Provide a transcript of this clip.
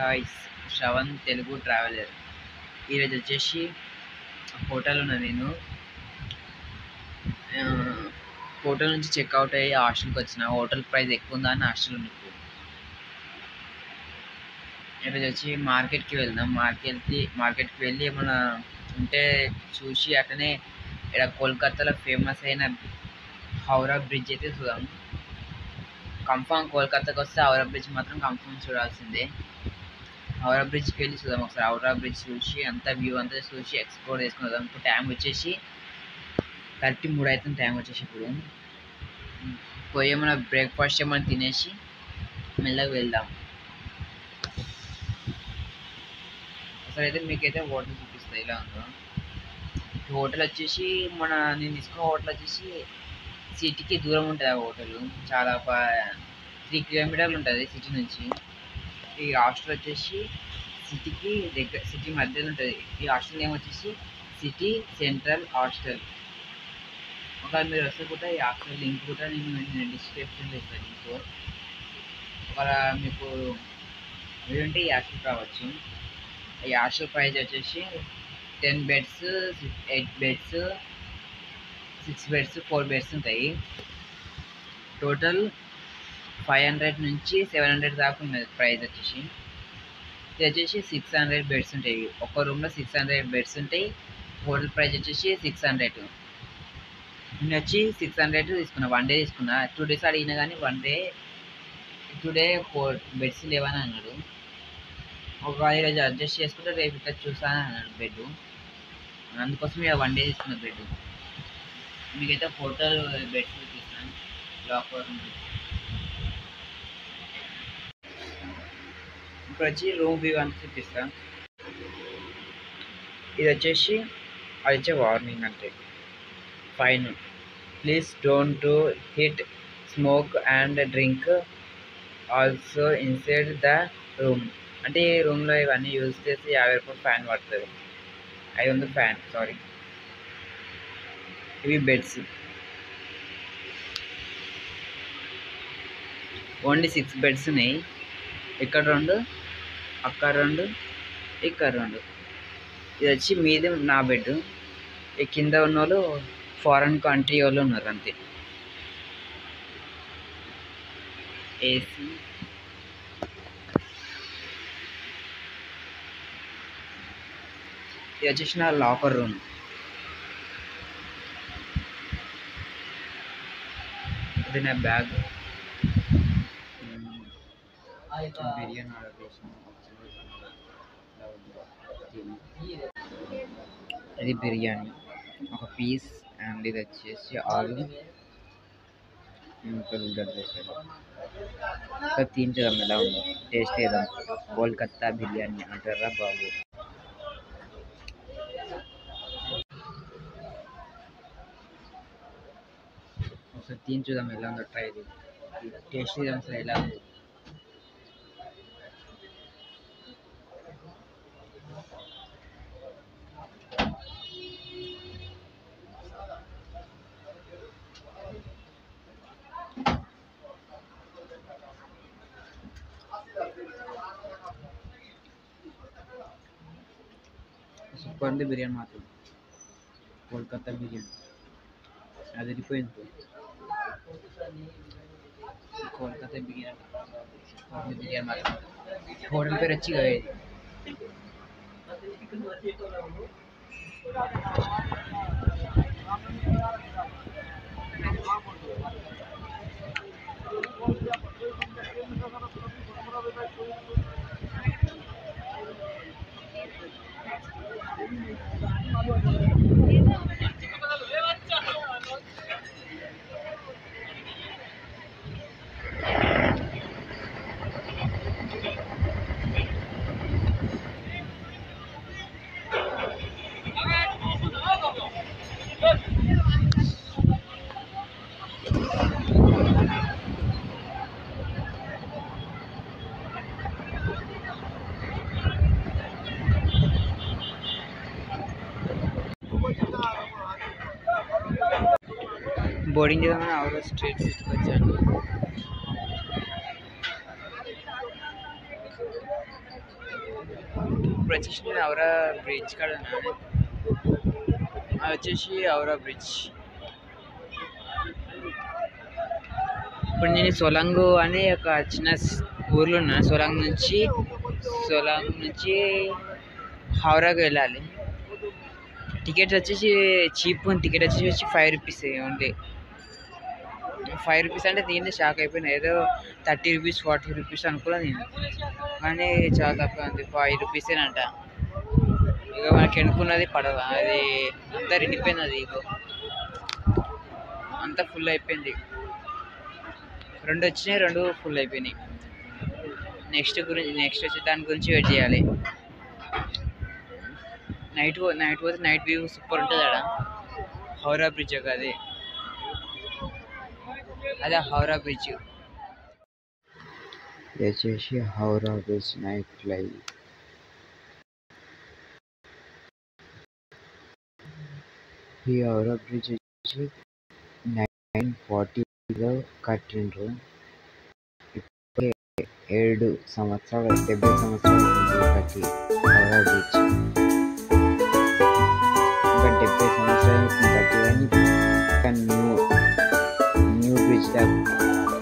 guys Shravan Telugu traveller ఈరోజు వచ్చేసి hotel ఉన్నా నేను ఆ, హోటల్ నుంచి చెక్అవుట్ అయ్యి హాస్టల్కి వచ్చిన హోటల్ ప్రైస్ ఎక్కువ ఉందా అని హాస్టల్ ఉంది ఇప్పుడు ఈరోజు వచ్చి మార్కెట్కి వెళ్దాం మార్కెట్కి మార్కెట్కి వెళ్ళి ఏమైనా ఉంటే చూసి అట్లనే ఇక్కడ కోల్కతాలో ఫేమస్ అయిన హౌరా బ్రిడ్జ్ అయితే చూద్దాం కన్ఫామ్ కోల్కతాకి వస్తే హౌరా బ్రిడ్జ్ మాత్రం కన్ఫామ్ చూడాల్సిందే హౌరా బ్రిడ్జ్కి వెళ్ళి చూద్దాం ఒకసారి హౌరా బ్రిడ్జ్ చూసి అంతా వ్యూ అంతా చూసి ఎక్స్ప్లోర్ చేసుకుని వద్దాం ఇప్పుడు టైం వచ్చేసి కరెక్ట్ మూడు అవుతుంది టైం వచ్చేసి ఇప్పుడు పోయి ఏమైనా బ్రేక్ఫాస్ట్ ఏమైనా తినేసి మెల్లగా వెళ్దాం అసలు అయితే మీకైతే హోటల్ చూపిస్తాయి ఇలా ఉందో ఈ హోటల్ వచ్చేసి మన నేను తీసుకున్న హోటల్ వచ్చేసి సిటీకి దూరం ఉంటుంది ఆ హోటల్ చాలా త్రీ కిలోమీటర్లు ఉంటుంది సిటీ నుంచి ఈ హాస్టల్ వచ్చేసి సిటీకి దగ్గర సిటీ మధ్యలో ఉంటుంది ఈ హాస్టల్ నేమ్ వచ్చేసి సిటీ సెంట్రల్ హాస్టల్ ఒకవేళ మీరు వస్తే కూడా ఈ హాస్టల్ లింక్ కూడా నేను నేను డిస్క్రిప్షన్లో ఇస్తాను లింక్ ఒకవేళ మీకు వీలుంటే ఈ హాస్టల్ రావచ్చు ఈ హాస్టల్ ప్రైస్ వచ్చేసి ten beds eight beds six beds four beds ఉంటాయి టోటల్ ఫైవ్ హండ్రెడ్ నుంచి సెవెన్ హండ్రెడ్ దాకా ఉన్నది ప్రైస్ వచ్చేసి ఇది వచ్చేసి సిక్స్ హండ్రెడ్ బెడ్స్ ఉంటాయి ఒక రూమ్లో సిక్స్ హండ్రెడ్ బెడ్స్ ఉంటాయి హోటల్ ప్రైస్ వచ్చేసి సిక్స్ హండ్రెడ్ నేను వచ్చి సిక్స్ హండ్రెడ్ తీసుకున్నా వన్ డే తీసుకున్నా టూ డేస్ అడిగినా కానీ one day two day four beds లేవని అన్నాడు ఒక ఈరోజు అడ్జస్ట్ చేసుకుంటే రేపు ఇక్కడ చూస్తాను అన్నాడు బెడ్ అందుకోసం ఇక వన్ డే తీసుకున్న బెడ్ మీకైతే హోటల్ బెడ్స్ చూపిస్తాను లాకర్ ఇప్పుడు వచ్చి రూమ్ వ్యూ అంతా చూపిస్తాను ఇది వచ్చేసి అది వచ్చే వార్నింగ్ అంటే fine please don't to hit smoke and drink also inside the room అంటే ఈ రూమ్లో ఇవన్నీ యూజ్ చేసి యాభై రూపాయలు ఫ్యాన్ పడుతుంది ఐదు వందలు ఫ్యాన్ సారీ ఇవి బెడ్స్ ఓన్లీ సిక్స్ బెడ్స్ ఉన్నాయి ఇక్కడ రెండు అక్కడ రెండు ఇక్కడ రెండు ఇది వచ్చి మీది నా బెడ్ ఈ కింద ఉన్న వాళ్ళు ఫారెన్ కంట్రీ వాళ్ళు ఉన్నారు అంతే ఏసీ ఇది వచ్చేసి నా లాకర్ రూమ్ ఇది నా బ్యాగ్ బిర్యానీ ఆర్డర్ చేసిన ఇది బిర్యానీ ఒక పీస్ అండ్ ఇది వచ్చేసి ఆలు ఇంకా ఉల్లిగడ్డ వేసాడు ఇంకా తీయించదాం ఎలా ఉందో టేస్ట్ చేద్దాం కోల్కత్తా బిర్యానీ అంటారా బాబు ఒకసారి తిని చూద్దాం ఎలా ఉందో ట్రై ఇది టేస్ట్ చేద్దాం అసలు ఎలా ఉంది సూపర్ ఉంది బిర్యానీ మాత్రం కోల్కతా బిర్యానీ అది వెళ్ళిపోయింది కోల్కతా బిర్యానీ సూపర్ ఉంది బిర్యానీ మాత్రం హోటల్ పేరు వచ్చి కదా ఇది బోర్డింగ్ చేద్దామని అవుట్ స్ట్రీట్ సిటీకి వచ్చాను ఇప్పుడు వచ్చేసి నేను ఔరా బ్రిడ్జ్ కాడ ఉన్నాను అది వచ్చేసి ఔరా బ్రిడ్జ్ ఇప్పుడు నేను సొలంగు అనే ఒక చిన్న స్- ఊర్లో ఉన్నాను సొలంగ్ నుంచి సొలంగ్ నుంచి హౌరాకి వెళ్ళాలి టికెట్ వచ్చేసి చీప్ టికెట్ వచ్చేసి five rupees only five rupees అంటే దీన్ని షాక్ అయిపోయినా ఏదో థర్టీ రూపీస్ ఫార్టీ రూపీస్ అనుకున్నా నేను కానీ చాలా తక్కువ ఉంది ఫైవ్ రూపీసేనంట ఇక మనకి ఎన్నుకున్నది పడవ అది అంతా నిండిపోయింది అది ఇగో అంతా ఫుల్ అయిపోయింది రెండు వచ్చినాయి రెండు ఫుల్ అయిపోయినాయి నెక్స్ట్ గురించి నెక్స్ట్ వచ్చే దాని గురించి వెయిట్ చేయాలి నైట్ నైట్ పోతే నైట్ వ్యూ సూపర్ ఉంటుంది ఆడ హౌరా బ్రిడ్జ్ ఒక అది అదే హౌరా బ్రిడ్జ్ ఇది వచ్చేసి హౌరా బ్రిడ్జ్ నైట్ లైవ్ ఈ హౌరా బ్రిడ్జ్ వచ్చి నైన్ ఫార్టీలో కట్టిండ్రు ఇప్పుడే ఏడు సంవత్సరాలు డెబ్బై సంవత్సరాలు అవుతుంది కట్టి హౌరా బ్రిడ్జ్ ఇంకా డెబ్బై సంవత్సరాలు అవుతుంది కట్టి కానీ ఇంకా న్యూ న్యూ బ్రిడ్జ్ దాకా